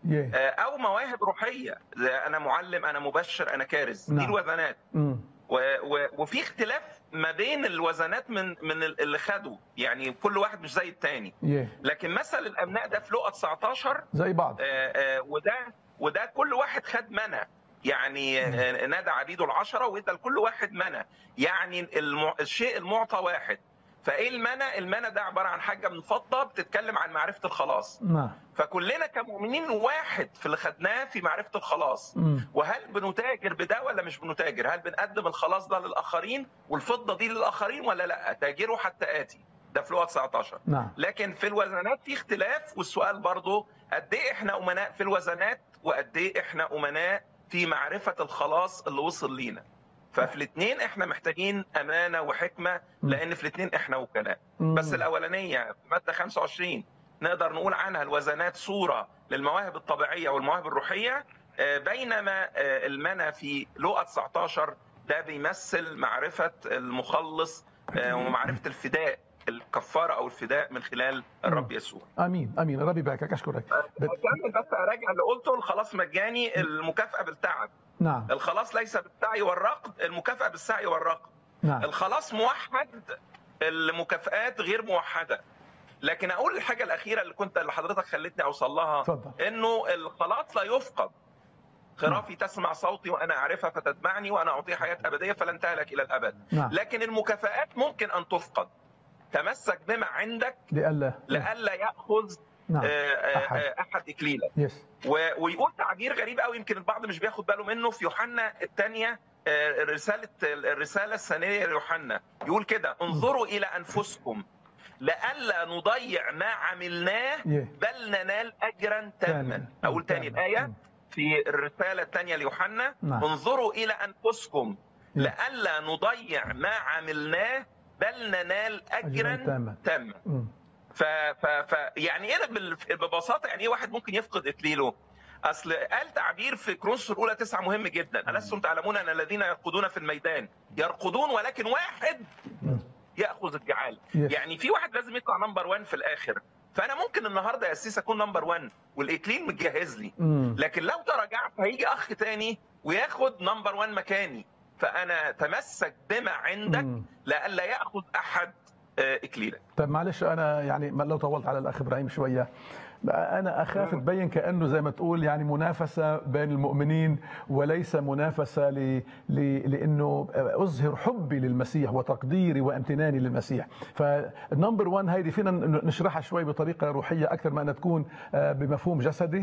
يه. آه، او مواهب روحيه زي انا معلم انا مبشر انا كارز دي نعم. الوزنات مم. و- و- وفي اختلاف ما بين الوزنات من من اللي خدوا يعني كل واحد مش زي التاني يه لكن مثل الابناء ده في لقا 19 زي بعض آه، آه، وده وده كل واحد خد منى يعني آه، نادى عبيده العشرة وادى لكل واحد منى يعني المع... الشيء المعطى واحد فايه المنى؟ المنى ده عباره عن حاجه من فضه بتتكلم عن معرفه الخلاص نعم فكلنا كمؤمنين واحد في اللي خدناه في معرفه الخلاص مم. وهل بنتاجر بده ولا مش بنتاجر؟ هل بنقدم الخلاص ده للاخرين والفضه دي للاخرين ولا لا؟ تاجروا حتى اتي ده في لغه 19 نعم لكن في الوزنات في اختلاف والسؤال برضو قد ايه احنا امناء في الوزنات وقد ايه احنا امناء في معرفه الخلاص اللي وصل لينا ففي الاثنين احنا محتاجين امانه وحكمه لان في الاثنين احنا وكلاء مم. بس الاولانيه في ماده 25 نقدر نقول عنها الوزنات صوره للمواهب الطبيعيه والمواهب الروحيه آه، بينما آه، المنى في لقا 19 ده بيمثل معرفه المخلص آه، ومعرفه الفداء الكفاره او الفداء من خلال الرب يسوع. امين امين ربي يباركك اشكرك بت... اكمل بس اراجع اللي قلته الخلاص مجاني المكافاه بالتعب، نعم الخلاص ليس بالسعي والرقد، المكافاه بالسعي والرقد. نعم الخلاص موحد المكافآت غير موحده. لكن اقول الحاجه الاخيره اللي كنت اللي حضرتك خلتني اوصل لها اتفضل انه الخلاص لا يفقد خرافي تسمع صوتي وانا اعرفها فتتبعني وانا اعطيها حياه ابديه فلن تهلك الى الابد نعم لكن المكافآت ممكن ان تفقد تمسك بما عندك لئلا لئلا ياخذ نعم آه، آه، أحد. آه، احد اكليلك يس و- ويقول تعبير غريب قوي يمكن البعض مش بياخد باله منه في يوحنا الثانيه رساله الرساله الثانيه ليوحنا يقول كده انظروا الى انفسكم لئلا نضيع ما عملناه يه بل ننال اجرا تاما تاما. اقول تاني تاما. الايه مم. في الرساله الثانيه ليوحنا نعم. انظروا الى انفسكم يه. لئلا نضيع ما عملناه بل ننال أجراً اجرا تاما. تاما مم. ف ف ف يعني ايه بال- ببساطه يعني ايه واحد ممكن يفقد اكليله؟ اصل قال تعبير في كرونس الاولى تسعه مهم جدا الستم تعلمون ان الذين يرقدون في الميدان يرقدون ولكن واحد مم. ياخذ الجعال يس. يعني في واحد لازم يطلع نمبر 1 في الاخر فانا ممكن النهارده يا سيس اكون نمبر 1 والاكليل متجهز لي مم. لكن لو تراجعت هيجي اخ تاني وياخد نمبر 1 مكاني فانا تمسك بما عندك مم. لئلا ياخذ احد آه، اكليلك طيب معلش انا يعني ما- لو طولت على الاخ ابراهيم شويه انا اخاف تبين كانه زي ما تقول يعني منافسه بين المؤمنين وليس منافسه ل... ل... لانه اظهر حبي للمسيح وتقديري وامتناني للمسيح فالنمبر 1 هيدي فينا ن- نشرحها شوي بطريقه روحيه اكثر ما انها تكون آه، بمفهوم جسدي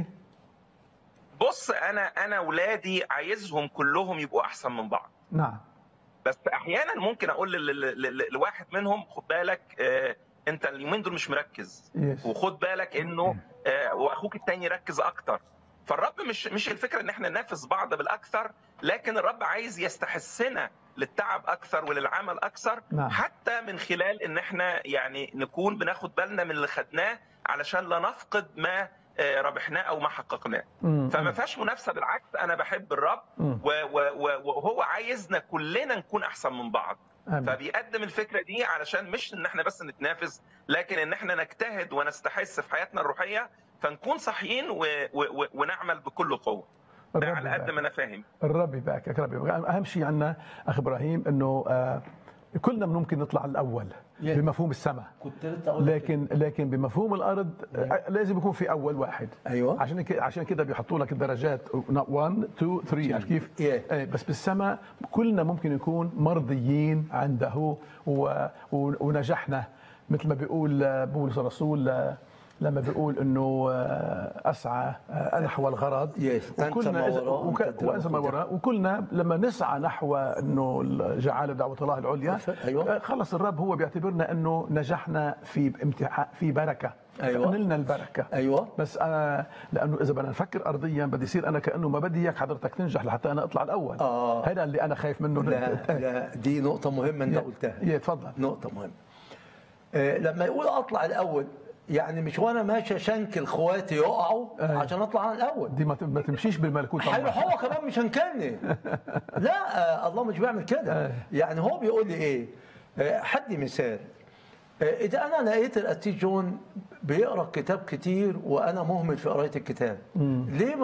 بص انا انا اولادي عايزهم كلهم يبقوا احسن من بعض نعم بس احيانا ممكن اقول لل- لل- لل- لواحد منهم خد بالك آه، انت اليومين دول مش مركز يس وخد بالك انه آه، واخوك التاني ركز اكتر فالرب مش مش الفكره ان احنا ننافس بعض بالاكثر لكن الرب عايز يستحسنا للتعب اكثر وللعمل اكثر نعم. حتى من خلال ان احنا يعني نكون بناخد بالنا من اللي خدناه علشان لا نفقد ما آه، ربحناه او ما حققناه مم. فما فيهاش منافسه بالعكس انا بحب الرب مم. و- و- و- وهو عايزنا كلنا نكون احسن من بعض آمين. فبيقدم الفكره دي علشان مش ان احنا بس نتنافس لكن ان احنا نجتهد ونستحث في حياتنا الروحيه فنكون صحيين و... و... و... ونعمل بكل قوه ده الرب على قد يبارك. ما انا فاهم الرب يباركك الرب يباركك اهم شيء عندنا اخ ابراهيم انه آه، كلنا ممكن نطلع الاول يس. بمفهوم السماء كنت لسه اقول لك لكن لكن بمفهوم الارض آه، لازم يكون في اول واحد أيوة. عشان كده عشان كده بيحطوا لك الدرجات 1 2 3 عارف كيف؟ Yeah. آه، بس بالسماء كلنا ممكن نكون مرضيين عنده و- و- ونجحنا مثل ما بيقول آه، بولس الرسول آه، لما بيقول انه آه، اسعى آه، نحو الغرض Yes. أنت وكلنا ما إذا- وراء، وك- أنت تدرك وانسى ما وتدرك. وراء وكلنا لما نسعى نحو انه الجعاله دعوه الله العليا أيوة. آه، خلص الرب هو بيعتبرنا انه نجحنا في امتحان في بركه أيوة. نلنا البركه ايوه بس انا لانه اذا بدنا نفكر ارضيا بدي يصير انا كانه ما بدي اياك حضرتك تنجح لحتى انا اطلع الاول آه. هذا اللي انا خايف منه لا لا دي نقطة مهمة أنت يا- قلتها يا تفضل نقطة مهمة آه، لما يقول أطلع الأول يعني مش وأنا ماشي شنكل إخواتي يقعوا أيوة. عشان أطلع أنا الأول دي ما ت- ما تمشيش بالملكوت حلو الله هو كمان مش هنكلني لا آه، الله مش بيعمل كده آه. يعني هو بيقول لي ايه آه، حدي مثال آه، اذا انا لقيت القسيس جون بيقرا كتاب كتير وانا مهمل في قرايه الكتاب ليه ما